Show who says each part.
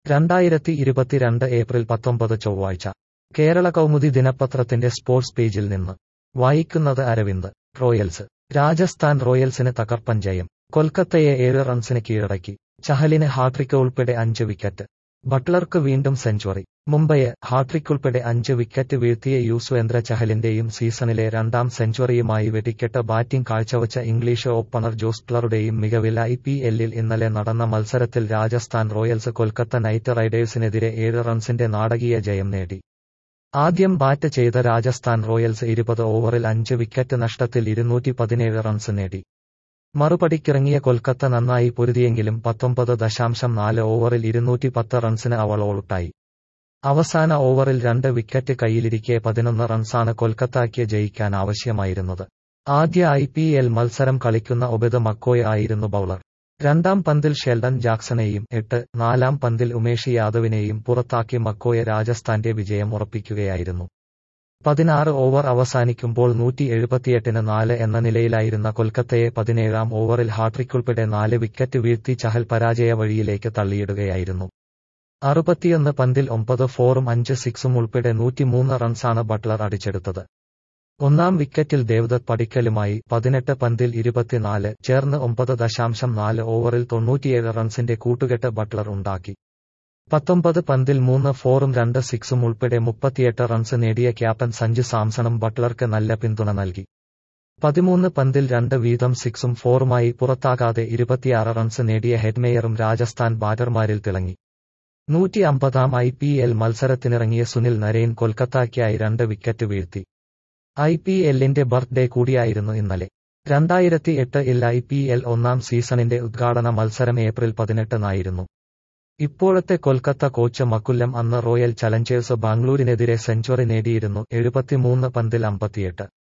Speaker 1: രണ്ടായിരത്തി ഇരുപത്തിരണ്ട് ഏപ്രിൽ പത്തൊമ്പത് ചൊവ്വാഴ്ച കേരള കൗമുദി ദിനപത്രത്തിന്റെ സ്പോർട്സ് പേജിൽ നിന്ന് വായിക്കുന്നത് അരവിന്ദ് റോയൽസ് രാജസ്ഥാൻ റോയൽസിന് തകർപ്പൻ ജയം കൊൽക്കത്തയെ ഏഴ് റൺസിന് കീഴടക്കി ചഹലിന് ഹാട്രിക്ക് ഉൾപ്പെടെ അഞ്ച് വിക്കറ്റ് ബട്ട്ലർക്ക് വീണ്ടും സെഞ്ചുറി മുംബൈയെ ഹാട്രിക്ക് ഉൾപ്പെടെ അഞ്ച് വിക്കറ്റ് വീഴ്ത്തിയ യുസ്വേന്ദ്ര ചഹലിന്റെയും സീസണിലെ രണ്ടാം സെഞ്ചുറിയുമായി വെടിക്കെട്ട് ബാറ്റിംഗ് കാഴ്ചവച്ച ഇംഗ്ലീഷ് ഓപ്പണർ ജോസ് പ്ലറുടെയും മികവിൽ ഐ പി എല്ലിൽ ഇന്നലെ നടന്ന മത്സരത്തിൽ രാജസ്ഥാൻ റോയൽസ് കൊൽക്കത്ത നൈറ്റ് റൈഡേഴ്സിനെതിരെ ഏഴ് റൺസിന്റെ നാടകീയ ജയം നേടി ആദ്യം ബാറ്റ് ചെയ്ത രാജസ്ഥാൻ റോയൽസ് ഇരുപത് ഓവറിൽ അഞ്ച് വിക്കറ്റ് നഷ്ടത്തിൽ ഇരുന്നൂറ്റി പതിനേഴ് റൺസ് നേടി മറുപടിക്കിറങ്ങിയ കൊൽക്കത്ത നന്നായി പൊരുതിയെങ്കിലും പത്തൊമ്പത് ദശാംശം നാല് ഓവറിൽ ഇരുന്നൂറ്റി പത്ത് റൺസിന് അവൾ ഔട്ടായി അവസാന ഓവറിൽ രണ്ട് വിക്കറ്റ് കയ്യിലിരിക്കെ പതിനൊന്ന് റൺസാണ് കൊൽക്കത്തയ്ക്ക് ജയിക്കാൻ ആവശ്യമായിരുന്നത് ആദ്യ ഐ പി എൽ മത്സരം കളിക്കുന്ന ഒബെദ് മക്കോയ് ആയിരുന്നു ബൌളർ രണ്ടാം പന്തിൽ ഷെൽഡൻ ജാക്സണെയും എട്ട് നാലാം പന്തിൽ ഉമേഷ് യാദവിനെയും പുറത്താക്കി മക്കോയെ രാജസ്ഥാന്റെ വിജയം ഉറപ്പിക്കുകയായിരുന്നു പതിനാറ് ഓവർ അവസാനിക്കുമ്പോൾ നൂറ്റി എഴുപത്തിയെട്ടിന് നാല് എന്ന നിലയിലായിരുന്ന കൊൽക്കത്തയെ പതിനേഴാം ഓവറിൽ ഹാട്രിക്കുൾപ്പെടെ നാല് വിക്കറ്റ് വീഴ്ത്തി ചഹൽ പരാജയ വഴിയിലേക്ക് തള്ളിയിടുകയായിരുന്നു അറുപത്തിയൊന്ന് പന്തിൽ ഒമ്പത് ഫോറും അഞ്ച് സിക്സും ഉൾപ്പെടെ നൂറ്റിമൂന്ന് റൺസാണ് ബട്ട്ലർ അടിച്ചെടുത്തത് ഒന്നാം വിക്കറ്റിൽ ദേവദത്ത് പടിക്കലുമായി പതിനെട്ട് പന്തിൽ ഇരുപത്തിനാല് ചേർന്ന് ഒമ്പത് ദശാംശം നാല് ഓവറിൽ തൊണ്ണൂറ്റിയേഴ് റൺസിന്റെ കൂട്ടുകെട്ട് ബട്ട്ലർ ഉണ്ടാക്കി പത്തൊമ്പത് പന്തിൽ മൂന്ന് ഫോറും രണ്ട് സിക്സും ഉൾപ്പെടെ മുപ്പത്തിയെട്ട് റൺസ് നേടിയ ക്യാപ്റ്റൻ സഞ്ജു സാംസണും ബട്ട്ലർക്ക് നല്ല പിന്തുണ നൽകി പതിമൂന്ന് പന്തിൽ രണ്ട് വീതം സിക്സും ഫോറുമായി പുറത്താകാതെ ഇരുപത്തിയാറ് റൺസ് നേടിയ ഹെഡ്മേയറും രാജസ്ഥാൻ ബാറ്റർമാരിൽ തിളങ്ങി നൂറ്റി അമ്പതാം ഐ പി എൽ മത്സരത്തിനിറങ്ങിയ സുനിൽ നരേൻ കൊൽക്കത്തയ്ക്കായി രണ്ട് വിക്കറ്റ് വീഴ്ത്തി ഐ പി എല്ലിന്റെ ബർത്ത്ഡേ കൂടിയായിരുന്നു ഇന്നലെ രണ്ടായിരത്തി എട്ട് ഇൽ ഐ പി എൽ ഒന്നാം സീസണിന്റെ ഉദ്ഘാടന മത്സരം ഏപ്രിൽ പതിനെട്ടിനായിരുന്നു ഇപ്പോഴത്തെ കൊൽക്കത്ത കോച്ച് മക്കുല്ലം അന്ന് റോയൽ ചലഞ്ചേഴ്സ് ബാംഗ്ലൂരിനെതിരെ സെഞ്ചുറി നേടിയിരുന്നു എഴുപത്തിമൂന്ന് പന്തിൽ അമ്പത്തിയെട്ട്